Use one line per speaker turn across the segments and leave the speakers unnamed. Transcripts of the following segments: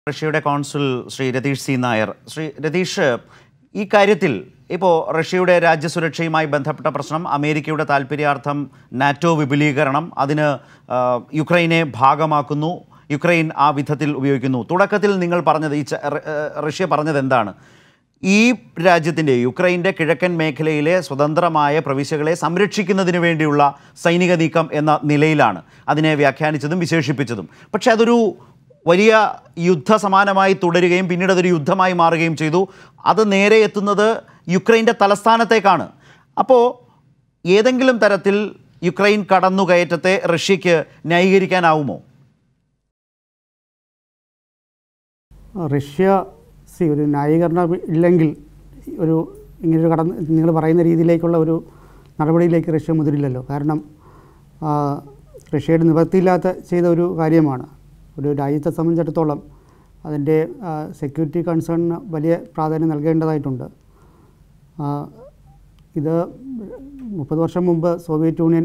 റഷ്യയുടെ consul Shri Ratheesh C Nair Shri Ratheesh ഈ കാര്യത്തിൽ ഇപ്പോൾ റഷ്യയുടെ രാജ്യസുരക്ഷയുമായി ബന്ധപ്പെട്ട പ്രശ്നം അമേരിക്കയുടെ താല്പര്യാർത്ഥം നാറ്റോ വിപുലീകരണം അതിന് ആ, യുക്രൈനെ ഭാഗമാക്കുന്നു യുക്രൈൻ ആ വിധത്തിൽ ഉപയോഗിക്കുന്നു തുടക്കത്തിൽ നിങ്ങൾ പറഞ്ഞത് ഈ ച- റ- ആ, റഷ്യ പറഞ്ഞത് എന്താണ് ഈ രാജ്യത്തിൻ്റെ യുക്രൈൻ്റെ കിഴക്കൻ മേഖലയിലെ സ്വതന്ത്രമായ പ്രവിശ്യകളെ സംരക്ഷിക്കുന്നതിന് വേണ്ടിയുള്ള സൈനിക നീക്കം എന്ന നിലയിലാണ് അതിനെ വ്യാഖ്യാനിച്ചതും വിശേഷിപ്പിച്ചതും പക്ഷേ അതൊരു വലിയ യുദ്ധസമാനമായി തുടരുകയും പിന്നീട് അതൊരു യുദ്ധമായി മാറുകയും ചെയ്തു അത് നേരെ എത്തുന്നത് യുക്രൈൻ്റെ തലസ്ഥാനത്തേക്കാണ് അപ്പോൾ ഏതെങ്കിലും തരത്തിൽ യുക്രൈൻ കടന്നുകയറ്റത്തെ റഷ്യയ്ക്ക് ന്യായീകരിക്കാനാവുമോ
റഷ്യ സി ഒരു ന്യായീകരണം ഇല്ലെങ്കിൽ ഒരു ഇങ്ങനൊരു കടന്ന് നിങ്ങൾ പറയുന്ന രീതിയിലേക്കുള്ള ഒരു നടപടിയിലേക്ക് റഷ്യ മുതിരില്ലല്ലോ കാരണം ആ, റഷ്യയുടെ നിവൃത്തിയില്ലാത്ത ചെയ്ത ഒരു കാര്യമാണ് ഒരു രാജ്യത്തെ സംബന്ധിച്ചിടത്തോളം അതിൻ്റെ സെക്യൂരിറ്റി കൺസേണിന് വലിയ പ്രാധാന്യം നൽകേണ്ടതായിട്ടുണ്ട് ആ, ഇത് മുപ്പത് വർഷം മുമ്പ് സോവിയറ്റ് യൂണിയൻ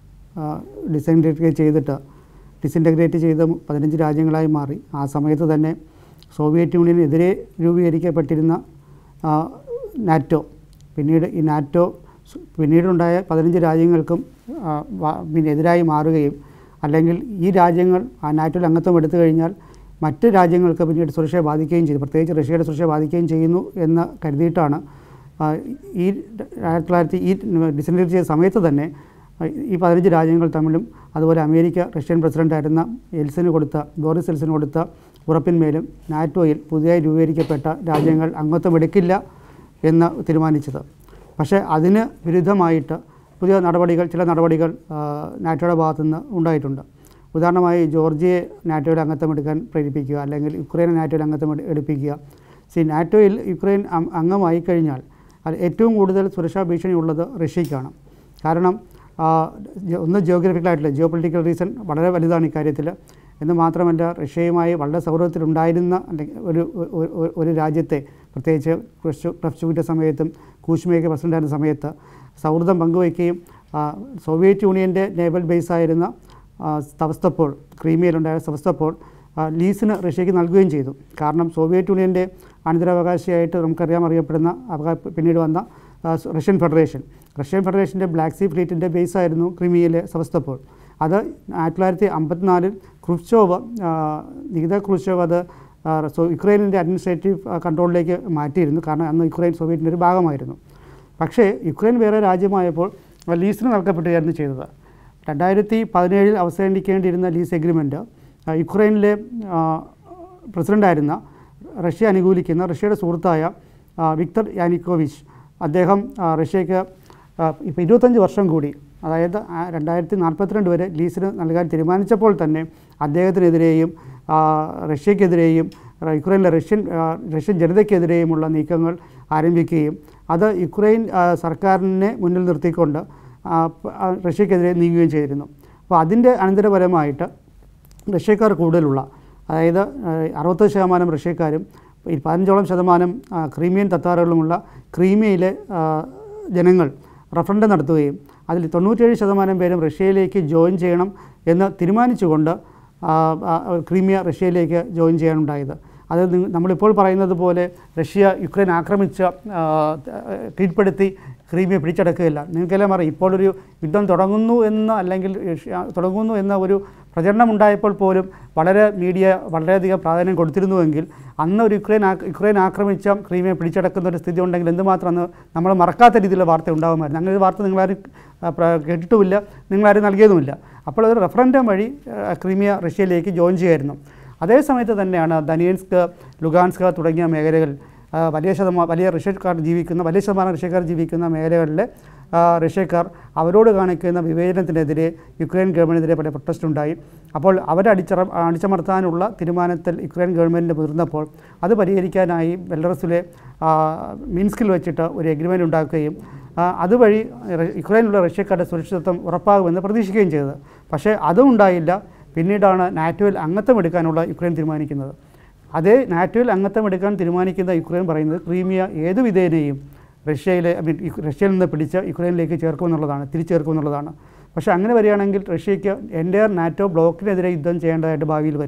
ഡിസൈൻറ്റഗ്രേറ്റ് ചെയ്തിട്ട് ഡിസിൻറ്റഗ്രേറ്റ് ചെയ്ത് പതിനഞ്ച് രാജ്യങ്ങളായി മാറി ആ സമയത്ത് തന്നെ സോവിയറ്റ് യൂണിയനെതിരെ രൂപീകരിക്കപ്പെട്ടിരുന്ന ആ, നാറ്റോ പിന്നീട് ഈ നാറ്റോ സ് പിന്നീടുണ്ടായ പതിനഞ്ച് രാജ്യങ്ങൾക്കും ആ, വ- പിന്നെ എതിരായി മാറുകയും അല്ലെങ്കിൽ ഈ രാജ്യങ്ങൾ ആ നാറ്റോയിൽ അംഗത്വം എടുത്തു കഴിഞ്ഞാൽ മറ്റ് രാജ്യങ്ങൾക്ക് പിന്നീട് സുരക്ഷയെ ബാധിക്കുകയും ചെയ്തു പ്രത്യേകിച്ച് റഷ്യയുടെ സുരക്ഷയെ ബാധിക്കുകയും ചെയ്യുന്നു എന്ന് കരുതിയിട്ടാണ് ആ, ഈ ആയിരത്തി തൊള്ളായിരത്തി ഈ ഡിസൻറ്റേറ്റ് ചെയ്ത സമയത്ത് തന്നെ ആ, ഈ പതിനഞ്ച് രാജ്യങ്ങൾ തമ്മിലും അതുപോലെ അമേരിക്ക റഷ്യൻ പ്രസിഡൻ്റായിരുന്ന എൽസിന് കൊടുത്ത ബോറിസ് എൽസിന് കൊടുത്ത ഉറപ്പിന്മേലും നാറ്റോയിൽ പുതിയതായി രൂപീകരിക്കപ്പെട്ട രാജ്യങ്ങൾ അംഗത്വം എടുക്കില്ല എന്ന് തീരുമാനിച്ചത് പക്ഷേ അതിന് വിരുദ്ധമായിട്ട് പുതിയ നടപടികൾ ചില നടപടികൾ ആ, നാറ്റോയുടെ ഭാഗത്തുനിന്ന് ഉണ്ടായിട്ടുണ്ട് ഉദാഹരണമായി ജോർജിയയെ നാറ്റോയിൽ അംഗത്വം എടുക്കാൻ പ്രേരിപ്പിക്കുക അല്ലെങ്കിൽ യുക്രൈനെ നാറ്റോയിൽ അംഗത്വം എടു- എടുപ്പിക്കുക സി നാറ്റോയിൽ യുക്രൈൻ അം- അംഗമായി കഴിഞ്ഞാൽ അത് ഏറ്റവും കൂടുതൽ സുരക്ഷാ ഭീഷണിയുള്ളത് റഷ്യയ്ക്കാണ് കാരണം ആ, ജ- ഒന്ന് ജിയോഗ്രഫിക്കലായിട്ടുള്ള ജിയോ പൊളിറ്റിക്കൽ റീസൺ വളരെ വലുതാണ് ഇക്കാര്യത്തിൽ എന്ന് മാത്രമല്ല റഷ്യയുമായി വളരെ സൗഹൃദത്തിലുണ്ടായിരുന്ന അല്ലെങ്കിൽ ഒരു ഒരു- ഒരു- ഒരു രാജ്യത്തെ പ്രത്യേകിച്ച് പ്രഫ്ചുവിൻ്റെ സമയത്തും കൂശ്മയൊക്കെ പ്രസിഡൻ്റായിരുന്ന സമയത്ത് സൗഹൃദം പങ്കുവയ്ക്കുകയും ആ, സോവിയറ്റ് യൂണിയൻ്റെ നേവൽ ബേസായിരുന്ന ആ, സെവസ്തോപോൾ ക്രീമിയയിലുണ്ടായ സെവസ്തോപോൾ ആ, ലീസിന് റഷ്യയ്ക്ക് നൽകുകയും ചെയ്തു കാരണം സോവിയറ്റ് യൂണിയൻ്റെ അനന്തരാവകാശിയായിട്ട് നമുക്കറിയാൻ അറിയപ്പെടുന്ന അവകാ പിന്നീട് വന്ന ആ, സ് റഷ്യൻ ഫെഡറേഷൻ റഷ്യൻ ഫെഡറേഷൻ്റെ ബ്ലാക്ക് സീ ഫ്ലീറ്റിൻ്റെ ബേസായിരുന്നു ക്രിമിയയിലെ സെവസ്തോപോൾ അത് ആയിരത്തി തൊള്ളായിരത്തി അമ്പത്തിനാലിൽ ക്രുഷ്ചോവ് ആ, നികിത ക്രുഷ്ചോവ് അത് ആ, സോ യുക്രൈനിൻ്റെ അഡ്മിനിസ്ട്രേറ്റീവ് ആ, കൺട്രോളിലേക്ക് മാറ്റിയിരുന്നു കാരണം അന്ന് യുക്രൈൻ സോവിയറ്റിൻ്റെ ഒരു ഭാഗമായിരുന്നു പക്ഷേ യുക്രൈൻ വേറെ രാജ്യമായപ്പോൾ ലീസിന് നൽകപ്പെടുകയായിരുന്നു ചെയ്തത് രണ്ടായിരത്തി പതിനേഴിൽ അവസാനിക്കേണ്ടിയിരുന്ന ലീസ് എഗ്രിമെൻറ്റ് യുക്രൈനിലെ ആ, പ്രസിഡൻ്റായിരുന്ന റഷ്യ അനുകൂലിക്കുന്ന റഷ്യയുടെ സുഹൃത്തായ ആ, വിക്ടർ യാനിക്കോവിച്ച് അദ്ദേഹം ആ, റഷ്യയ്ക്ക് ഇപ്പോൾ ഇരുപത്തഞ്ച് വർഷം കൂടി അതായത് ആ, രണ്ടായിരത്തി നാൽപ്പത്തിരണ്ട് വരെ ലീസിന് നൽകാൻ തീരുമാനിച്ചപ്പോൾ തന്നെ അദ്ദേഹത്തിനെതിരെയും ആ, റഷ്യക്കെതിരെയും റ- യുക്രൈനിലെ റഷ്യൻ ആ, റഷ്യൻ ജനതയ്ക്കെതിരെയുമുള്ള നീക്കങ്ങൾ ആരംഭിക്കുകയും അത് യുക്രൈൻ ആ, സർക്കാരിനെ മുന്നിൽ നിർത്തിക്കൊണ്ട് ആ, പ- ആ, റഷ്യക്കെതിരെ നീങ്ങുകയും ചെയ്തിരുന്നു അപ്പോൾ അതിൻ്റെ അനന്തരഫലമായിട്ട് റഷ്യക്കാർ കൂടുതലുള്ള അതായത് അറുപത് ശതമാനം റഷ്യക്കാരും ഈ പതിനഞ്ചോളം ശതമാനം ആ, ക്രീമിയൻ തത്താറുകളുമുള്ള ക്രീമിയയിലെ ആ, ജനങ്ങൾ റഫറൻഡം നടത്തുകയും അതിൽ തൊണ്ണൂറ്റേഴ് ശതമാനം പേരും റഷ്യയിലേക്ക് ജോയിൻ ചെയ്യണം എന്ന് തീരുമാനിച്ചുകൊണ്ട് ആ, ആ, ക്രീമിയ റഷ്യയിലേക്ക് ജോയിൻ ചെയ്യാനുണ്ടായത് അത് നിങ്ങ- നമ്മളിപ്പോൾ പറയുന്നത് പോലെ റഷ്യ യുക്രൈൻ ആക്രമിച്ച ആ, കീഴ്പ്പെടുത്തി ക്രീമിയ പിടിച്ചടക്കുകയില്ല നിങ്ങൾക്കെല്ലാം അറിയാം ഇപ്പോൾ ഒരു യുദ്ധം തുടങ്ങുന്നു എന്ന് അല്ലെങ്കിൽ റഷ്യ- തുടങ്ങുന്നു എന്ന ഒരു പ്രചരണം ഉണ്ടായപ്പോൾ പോലും വളരെ മീഡിയ വളരെയധികം പ്രാധാന്യം കൊടുത്തിരുന്നുവെങ്കിൽ അന്ന് ഒരു യുക്രൈൻ ആക്ര- യുക്രൈൻ ആക്രമിച്ച ക്രീമിയെ പിടിച്ചടക്കുന്ന ഒരു സ്ഥിതി ഉണ്ടെങ്കിൽ എന്തുമാത്രം അന്ന് നമ്മൾ മറക്കാത്ത രീതിയിലുള്ള വാർത്ത ഉണ്ടാകുമായിരുന്നു അങ്ങനെ ഒരു വാർത്ത നിങ്ങളാരും ആ, പ്ര- കേട്ടിട്ടുമില്ല നിങ്ങളാരും നൽകിയതുമില്ല അപ്പോൾ ഒരു റെഫറൻഡം വഴി ആ, ക്രീമിയ റഷ്യയിലേക്ക് ജോയിൻ ചെയ്യായിരുന്നു അതേ സമയത്ത് തന്നെയാണ് ദനിയൻസ്ക് ലുഗാൻസ്ക് തുടങ്ങിയ മേഖലകൾ ആ, വലിയ ശതമാനം വലിയ റഷ്യക്കാർ ജീവിക്കുന്ന വലിയ ശതമാനം റഷ്യക്കാർ ജീവിക്കുന്ന മേഖലകളിലെ ആ, റഷ്യക്കാർ അവരോട് കാണിക്കുന്ന വിവേചനത്തിനെതിരെ യുക്രൈൻ ഗവൺമെൻറ്റിനെതിരെ പല പ്രൊട്ടസ്റ്റ് ഉണ്ടായി അപ്പോൾ അവരെ അടിച്ചറ അടിച്ചമർത്താനുള്ള തീരുമാനത്തിൽ യുക്രൈൻ ഗവൺമെൻറ് മുതിർന്നപ്പോൾ അത് പരിഹരിക്കാനായി ബെലറസിലെ ആ, മിൻസ്കിൽ വെച്ചിട്ട് ഒരു എഗ്രിമെൻ്റ് ഉണ്ടാക്കുകയും ആ, അതുവഴി റ- യുക്രൈനിലുള്ള റഷ്യക്കാരുടെ സുരക്ഷിതത്വം ഉറപ്പാകുമെന്ന് പ്രതീക്ഷിക്കുകയും ചെയ്തത് പക്ഷേ അതും ഉണ്ടായില്ല പിന്നീടാണ് നാറ്റോയിൽ അംഗത്വം എടുക്കാനുള്ള യുക്രൈൻ തീരുമാനിക്കുന്നത് അതേ നാറ്റോയിൽ അംഗത്വം എടുക്കാൻ തീരുമാനിക്കുന്ന യുക്രൈൻ പറയുന്നത് ക്രീമിയ ഏത് വിധേനയും റഷ്യയിലെ ഐ മീൻ റഷ്യയിൽ നിന്ന് പിടിച്ച് യുക്രൈനിലേക്ക് ചേർക്കുമെന്നുള്ളതാണ് തിരിച്ചേർക്കുമെന്നുള്ളതാണ് പക്ഷേ അങ്ങനെ വരികയാണെങ്കിൽ റഷ്യയ്ക്ക് എൻ്റെ നാറ്റോ ബ്ലോക്കിനെതിരെ യുദ്ധം ചെയ്യേണ്ടതായിട്ട് ഭാവിയിൽ വരും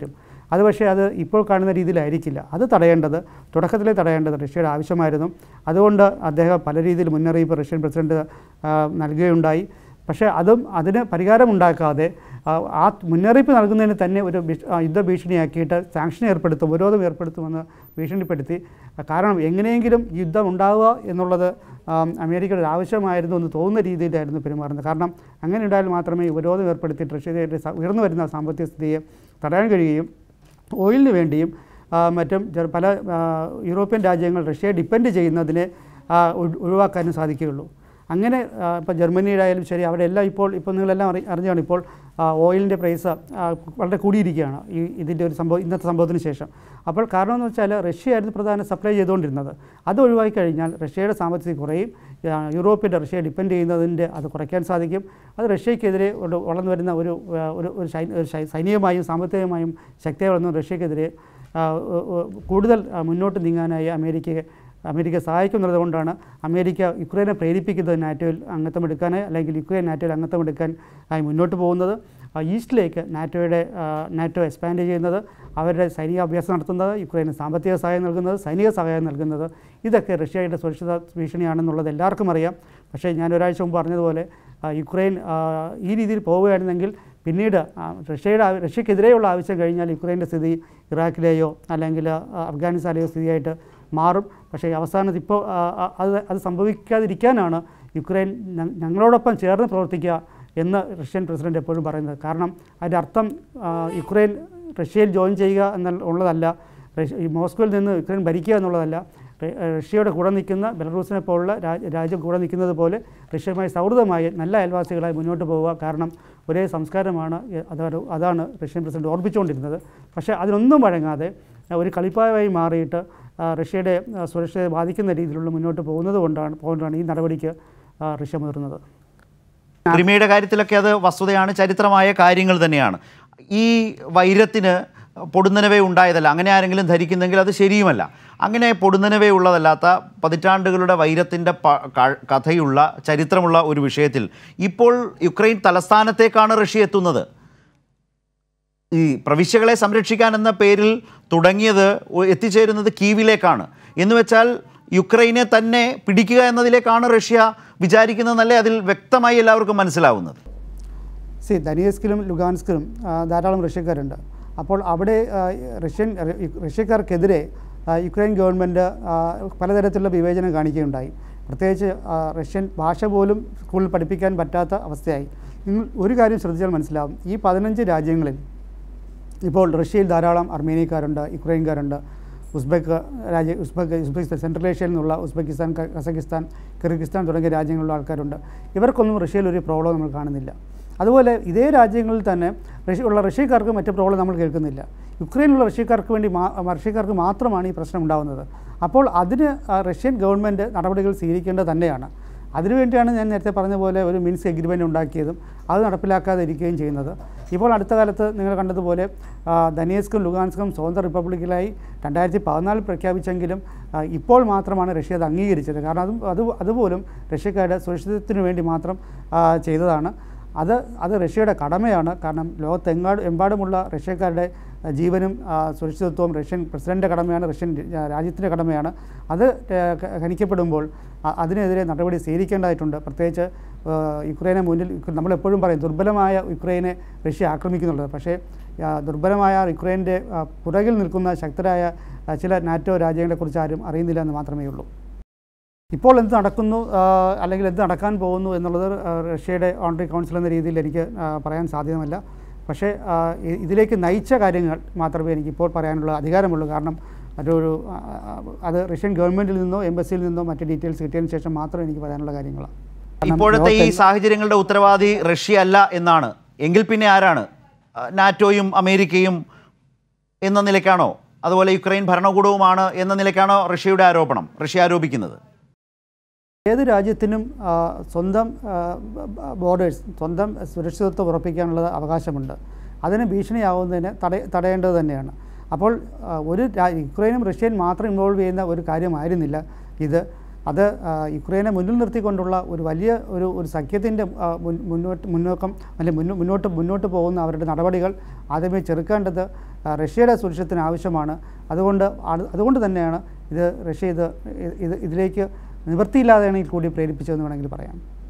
അത് പക്ഷേ അത് ഇപ്പോൾ കാണുന്ന രീതിയിലായിരിക്കില്ല അത് തടയേണ്ടത് തുടക്കത്തിലേ തടയേണ്ടത് റഷ്യയുടെ ആവശ്യമായിരുന്നു അതുകൊണ്ട് അദ്ദേഹം പല രീതിയിൽ മുന്നറിയിപ്പ് റഷ്യൻ പ്രസിഡന്റ് ആ, നൽകുകയുണ്ടായി പക്ഷേ അതും അതിന് പരിഹാരമുണ്ടാക്കാതെ ആ, ആ മുന്നറിയിപ്പ് നൽകുന്നതിന് തന്നെ ഒരു ഭീഷ- ആ, യുദ്ധഭീഷണിയാക്കിയിട്ട് സാങ്ഷൻ ഏർപ്പെടുത്തും ഉപരോധം ഏർപ്പെടുത്തുമെന്ന് ഭീഷണിപ്പെടുത്തി കാരണം എങ്ങനെയെങ്കിലും യുദ്ധം ഉണ്ടാവുക എന്നുള്ളത് ആം, അമേരിക്കയുടെ ഒരു ആവശ്യമായിരുന്നു എന്ന് തോന്നുന്ന രീതിയിലായിരുന്നു പെരുമാറുന്നത് കാരണം അങ്ങനെ ഉണ്ടായാൽ മാത്രമേ ഈ ഉപരോധം ഏർപ്പെടുത്തിയിട്ട് റഷ്യയുടെ സ- ഉയർന്നു വരുന്ന സാമ്പത്തിക സ്ഥിതിയെ തടയാൻ കഴിയുകയും ഓയിലിന് വേണ്ടിയും ആ, മറ്റും ചെറു- പല ആ, യൂറോപ്യൻ രാജ്യങ്ങൾ റഷ്യയെ ഡിപ്പെൻഡ് ചെയ്യുന്നതിനെ ആ, ഒഴി- ഒഴിവാക്കാനും സാധിക്കുകയുള്ളൂ അങ്ങനെ ഇപ്പോൾ ജർമ്മനിയുടെ ആയാലും ശരി അവിടെ എല്ലാം ഇപ്പോൾ ഇപ്പോൾ നിങ്ങളെല്ലാം അറി അറിഞ്ഞാണ് ഇപ്പോൾ ആ, ഓയിലിൻ്റെ പ്രൈസ് ആ, വളരെ കൂടിയിരിക്കുകയാണ് ഈ ഇതിൻ്റെ ഒരു സംഭവം ഇന്നത്തെ സംഭവത്തിന് ശേഷം അപ്പോൾ കാരണം എന്ന് വെച്ചാൽ റഷ്യയായിരുന്നു പ്രധാന സപ്ലൈ ചെയ്തുകൊണ്ടിരുന്നത് അത് ഒഴിവാക്കി കഴിഞ്ഞാൽ റഷ്യയുടെ സാമ്പത്തികം കുറയും ആ, യൂറോപ്പിൻ്റെ റഷ്യയെ ഡിപ്പെൻഡ് ചെയ്യുന്നതിൻ്റെ അത് കുറയ്ക്കാൻ സാധിക്കും അത് റഷ്യക്കെതിരെ ഒരു വളർന്നു വരുന്ന ഒരു ആ, ഒരു ഒരു സൈ- ഒരു സൈ- സൈനികമായും സാമ്പത്തികമായും ശക്തിയായി വളർന്ന റഷ്യക്കെതിരെ ആ, ഉ- ഉ- കൂടുതൽ ആ, മുന്നോട്ട് നീങ്ങാനായി അമേരിക്കയെ അമേരിക്ക സഹായിക്കുന്നത് കൊണ്ടാണ് അമേരിക്ക യുക്രൈനെ പ്രേരിപ്പിക്കുന്നത് നാറ്റോയിൽ അംഗത്വം എടുക്കാനായി അല്ലെങ്കിൽ യുക്രൈൻ നാറ്റോയിൽ അംഗത്വം എടുക്കാൻ ആയി മുന്നോട്ട് പോകുന്നത് ആ, ഈസ്റ്റിലേക്ക് നാറ്റോയുടെ ആ, നാറ്റോ എക്സ്പാൻഡ് ചെയ്യുന്നത് അവരുടെ സൈനിക അഭ്യാസം നടത്തുന്നത് യുക്രൈന് സാമ്പത്തിക സഹായം നൽകുന്നത് സൈനിക സഹായം നൽകുന്നത് ഇതൊക്കെ റഷ്യയുടെ സുരക്ഷിത ഭീഷണിയാണെന്നുള്ളത് എല്ലാവർക്കും അറിയാം പക്ഷേ ഞാൻ ഒരാഴ്ച മുമ്പ് പറഞ്ഞതുപോലെ ആ, യുക്രൈൻ ആ, ഈ രീതിയിൽ പോവുകയായിരുന്നെങ്കിൽ പിന്നീട് ആ, റഷ്യയുടെ ആവ- റഷ്യക്കെതിരെയുള്ള ആവശ്യം കഴിഞ്ഞാൽ യുക്രൈൻ്റെ സ്ഥിതി ഇറാഖിലെയോ അല്ലെങ്കിൽ ആ, അഫ്ഗാനിസ്ഥാനിലെയോ സ്ഥിതിയായിട്ട് മാറും പക്ഷേ അവസാനത്ത് ഇപ്പോൾ ആ, ആ, അത് അത് സംഭവിക്കാതിരിക്കാനാണ് യുക്രൈൻ ഞ- ഞങ്ങളോടൊപ്പം ചേർന്ന് പ്രവർത്തിക്കുക എന്ന് റഷ്യൻ പ്രസിഡന്റ് എപ്പോഴും പറയുന്നത് കാരണം അതിൻ്റെ അർത്ഥം ആ, യുക്രൈൻ റഷ്യയിൽ ജോയിൻ ചെയ്യുക എന്ന ഉള്ളതല്ല റഷ്യ- ഈ മോസ്കോയിൽ നിന്ന് യുക്രൈൻ ഭരിക്കുക എന്നുള്ളതല്ല റ- റഷ്യയുടെ കൂടെ നിൽക്കുന്ന ബെലറൂസിനെ പോലുള്ള രാ- രാജ്യം കൂടെ നിൽക്കുന്നത് പോലെ റഷ്യയുമായി സൗഹൃദമായി നല്ല അയൽവാസികളായി മുന്നോട്ട് പോവുക കാരണം ഒരേ സംസ്കാരമാണ് എ- അതാണ് അതാണ് റഷ്യൻ പ്രസിഡന്റ് ഓർമ്മിച്ചുകൊണ്ടിരുന്നത് പക്ഷേ അതിനൊന്നും വഴങ്ങാതെ ആ, ഒരു കളിപ്പായമായി മാറിയിട്ട് ആ, റഷ്യയുടെ ആ, സുരക്ഷയെ ബാധിക്കുന്ന രീതിയിലുള്ള മുന്നോട്ട് പോകുന്നത് കൊണ്ടാണ് പോകുന്നതാണ് ഈ നടപടിക്ക് ആ, റഷ്യ മുതിർന്നത്
ക്രിമിയുടെ കാര്യത്തിലൊക്കെ അത് വസ്തുതയാണ് ചരിത്രമായ കാര്യങ്ങൾ തന്നെയാണ് ഈ വൈരത്തിന് പൊടുന്നനവേ ഉണ്ടായതല്ല അങ്ങനെ ആരെങ്കിലും ധരിക്കുന്നെങ്കിൽ അത് ശരിയുമല്ല അങ്ങനെ പൊടുന്നനവേ ഉള്ളതല്ലാത്ത പതിറ്റാണ്ടുകളുടെ വൈരത്തിൻ്റെ പ- ക- കഥയുള്ള ചരിത്രമുള്ള ഒരു വിഷയത്തിൽ ഇപ്പോൾ യുക്രൈൻ തലസ്ഥാനത്തേക്കാണ് റഷ്യ എത്തുന്നത് ഈ പ്രവിശ്യകളെ സംരക്ഷിക്കാൻ എന്ന പേരിൽ തുടങ്ങിയത് ഒ- എത്തിച്ചേരുന്നത് കീവിലേക്കാണ് എന്ന് വെച്ചാൽ യുക്രൈനെ തന്നെ പിടിക്കുക എന്നതിലേക്കാണ് റഷ്യ വിചാരിക്കുന്നതെന്നല്ലേ അതിൽ വ്യക്തമായി എല്ലാവർക്കും മനസ്സിലാവുന്നത്
സി ദനിയസ്കിലും ലുഗാൻസ്കിലും ആ, ധാരാളം റഷ്യക്കാരുണ്ട് അപ്പോൾ അവിടെ ആ, റഷ്യൻ റഷ്യക്കാർക്കെതിരെ ആ, യുക്രൈൻ ഗവൺമെൻറ് ആ, പലതരത്തിലുള്ള വിവേചനം കാണിക്കുകയുണ്ടായി പ്രത്യേകിച്ച് ആ, റഷ്യൻ ഭാഷ പോലും സ്കൂളിൽ പഠിപ്പിക്കാൻ പറ്റാത്ത അവസ്ഥയായി നിങ്ങൾ ഒരു കാര്യം ശ്രദ്ധിച്ചാൽ മനസ്സിലാവും ഈ പതിനഞ്ച് രാജ്യങ്ങളിൽ ഇപ്പോൾ റഷ്യയിൽ ധാരാളം അർമേനിയക്കാരുണ്ട് യുക്രൈൻകാരുണ്ട് ഉസ്ബെക്ക് രാജ്യ ഉസ്ബെക്ക് ഉസ്ബെക്കിസ്ഥാൻ സെൻട്രൽ ഏഷ്യയിൽ നിന്നുള്ള ഉസ്ബെക്കിസ്ഥാൻ ക- കസക്കിസ്ഥാൻ കിർഗിസ്ഥാൻ തുടങ്ങിയ രാജ്യങ്ങളിലുള്ള ആൾക്കാരുണ്ട് ഇവർക്കൊന്നും റഷ്യയിൽ ഒരു പ്രോബ്ലം നമ്മൾ കാണുന്നില്ല അതുപോലെ ഇതേ രാജ്യങ്ങളിൽ തന്നെ റഷ്യ ഉള്ള റഷ്യക്കാർക്ക് മറ്റ് പ്രോബ്ലം നമ്മൾ കേൾക്കുന്നില്ല യുക്രൈനിലുള്ള റഷ്യക്കാർക്ക് വേണ്ടി മാ റഷ്യക്കാർക്ക് മാത്രമാണ് ഈ പ്രശ്നം ഉണ്ടാകുന്നത് അപ്പോൾ അതിന് ആ, റഷ്യൻ ഗവൺമെൻറ് നടപടികൾ സ്വീകരിക്കേണ്ടത് തന്നെയാണ് അതിനുവേണ്ടിയാണ് ഞാൻ നേരത്തെ പറഞ്ഞ പോലെ ഒരു മിൻസ് എഗ്രിമെൻ്റ് ഉണ്ടാക്കിയതും അത് നടപ്പിലാക്കാതെ ഇരിക്കുകയും ചെയ്യുന്നത് ഇപ്പോൾ അടുത്ത കാലത്ത് നിങ്ങൾ കണ്ടതുപോലെ ആ, ദനേസ്കും ലുഗാൻസ്കും സ്വതന്ത്ര റിപ്പബ്ലിക്കിലായി രണ്ടായിരത്തി പതിനാലിൽ പ്രഖ്യാപിച്ചെങ്കിലും ആ, ഇപ്പോൾ മാത്രമാണ് റഷ്യ അത് അംഗീകരിച്ചത് കാരണം അതും അത് അതുപോലും റഷ്യക്കാരുടെ സുരക്ഷിതത്വത്തിന് വേണ്ടി മാത്രം ആ, ചെയ്തതാണ് അത് അത് റഷ്യയുടെ കടമയാണ് കാരണം ലോകത്തെങ്ങാട് എമ്പാടുമുള്ള റഷ്യക്കാരുടെ ആ, ജീവനും ആ, സുരക്ഷിതത്വവും റഷ്യൻ പ്രസിഡൻ്റെ കടമയാണ് റഷ്യൻ ആ, രാജ്യത്തിൻ്റെ കടമയാണ് അത് ഏ, ക- ഹനിക്കപ്പെടുമ്പോൾ അ- അതിനെതിരെ നടപടി സ്വീകരിക്കേണ്ടതായിട്ടുണ്ട് പ്രത്യേകിച്ച് ആ, യുക്രൈനെ മുന്നിൽ യുക്ര- നമ്മളെപ്പോഴും പറയും ദുർബലമായ യുക്രൈനെ റഷ്യ ആക്രമിക്കുന്നുള്ളത് പക്ഷേ ആ, ദുർബലമായ യുക്രൈൻ്റെ ആ, പുറകിൽ നിൽക്കുന്ന ശക്തരായ ആ, ചില നാറ്റോ രാജ്യങ്ങളെക്കുറിച്ച് ആരും അറിയുന്നില്ല എന്ന് മാത്രമേ ഉള്ളൂ ഇപ്പോൾ എന്ത് നടക്കുന്നു ആ, അല്ലെങ്കിൽ എന്ത് നടക്കാൻ പോകുന്നു എന്നുള്ളത് ആ, റഷ്യയുടെ ഓണറി കൗൺസിൽ എന്ന രീതിയിൽ എനിക്ക് ആ, പറയാൻ സാധ്യമല്ല പക്ഷേ ആ, ഇ- ഇതിലേക്ക് നയിച്ച കാര്യങ്ങൾ മാത്രമേ എനിക്ക് ഇപ്പോൾ പറയാനുള്ള അധികാരമുള്ളൂ കാരണം മറ്റൊരു ആ, ആ, അത് റഷ്യൻ ഗവൺമെൻറ്റിൽ നിന്നോ എംബസിയിൽ നിന്നോ മറ്റ് ഡീറ്റെയിൽസ് കിട്ടിയതിന് ശേഷം മാത്രം എനിക്ക് പറയാനുള്ള കാര്യങ്ങളാണ് കാരണം
ഇപ്പോഴത്തെ ഈ
ലോകത്തെ-
സാഹചര്യങ്ങളുടെ ഉത്തരവാദി റഷ്യ അല്ല എന്നാണ് എങ്കിൽ പിന്നെ ആരാണ് ആ, നാറ്റോയും അമേരിക്കയും എന്ന നിലയ്ക്കാണോ അതുപോലെ യുക്രൈൻ ഭരണകൂടവുമാണ് എന്ന നിലയ്ക്കാണോ റഷ്യയുടെ ആരോപണം റഷ്യ ആരോപിക്കുന്നത്
ഏത് രാജ്യത്തിനും ആ, സ്വന്തം ബോർഡേഴ്സ് സ്വന്തം സുരക്ഷിതത്വം ഉറപ്പിക്കാനുള്ള അവകാശമുണ്ട് അതിന് ഭീഷണിയാവുന്നതിന് തട തടയേണ്ടത് തന്നെയാണ് അപ്പോൾ ആ, ഒരു രാ- യുക്രൈനും റഷ്യയും മാത്രം ഇൻവോൾവ് ചെയ്യുന്ന ഒരു കാര്യമായിരുന്നില്ല ഇത് അത് ആ, യുക്രൈനെ മുന്നിൽ നിർത്തിക്കൊണ്ടുള്ള ഒരു വലിയ ഒരു ഒരു സഖ്യത്തിൻ്റെ ആ, മുൻ- മുന്നോട്ട് മുന്നോക്കം അല്ലെങ്കിൽ മുന്നോ- മുന്നോട്ട് മുന്നോട്ട് പോകുന്ന അവരുടെ നടപടികൾ ആദ്യമേ ചെറുക്കേണ്ടത് ആ, റഷ്യയുടെ സുരക്ഷത്തിന് ആവശ്യമാണ് അതുകൊണ്ട് അത് അതുകൊണ്ട് തന്നെയാണ് ഇത് റഷ്യ ഇത് ഇത് ഇതിലേക്ക് നിവൃത്തിയില്ലാതെയാണെങ്കിൽ കൂടി പ്രേരിപ്പിച്ചതെന്ന് വേണമെങ്കിൽ പറയാം